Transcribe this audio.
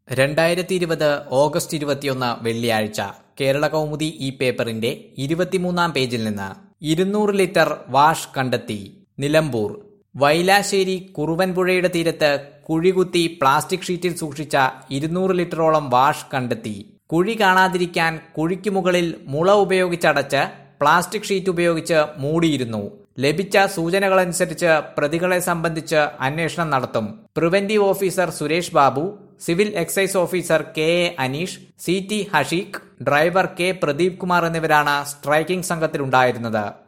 രണ്ടായിരത്തി ഇരുപത് ഓഗസ്റ്റ് ഇരുപത്തിയൊന്ന് വെള്ളിയാഴ്ച കേരള കൗമുദി ഈ പേപ്പറിന്റെ ഇരുപത്തിമൂന്നാം പേജിൽ നിന്ന് ഇരുന്നൂറ് ലിറ്റർ വാഷ് കണ്ടെത്തി നിലമ്പൂർ വൈലാശ്ശേരി കുറുവൻപുഴയുടെ തീരത്ത് കുഴികുത്തി പ്ലാസ്റ്റിക് ഷീറ്റിൽ സൂക്ഷിച്ച ഇരുന്നൂറ് ലിറ്ററോളം വാഷ് കണ്ടെത്തി കുഴി കാണാതിരിക്കാൻ കുഴിക്കു മുകളിൽ മുള ഉപയോഗിച്ചടച്ച് പ്ലാസ്റ്റിക് ഷീറ്റ് ഉപയോഗിച്ച് മൂടിയിരുന്നു ലഭിച്ച സൂചനകളനുസരിച്ച് പ്രതികളെ സംബന്ധിച്ച് അന്വേഷണം നടത്തും preventive officer Suresh Babu civil excise officer K A Aneesh C T Hasheeq driver K Pradeep Kumar എന്നിവരാണ് സ്ട്രൈക്കിംഗ് സംഘത്തിലുണ്ടായിരുന്നത്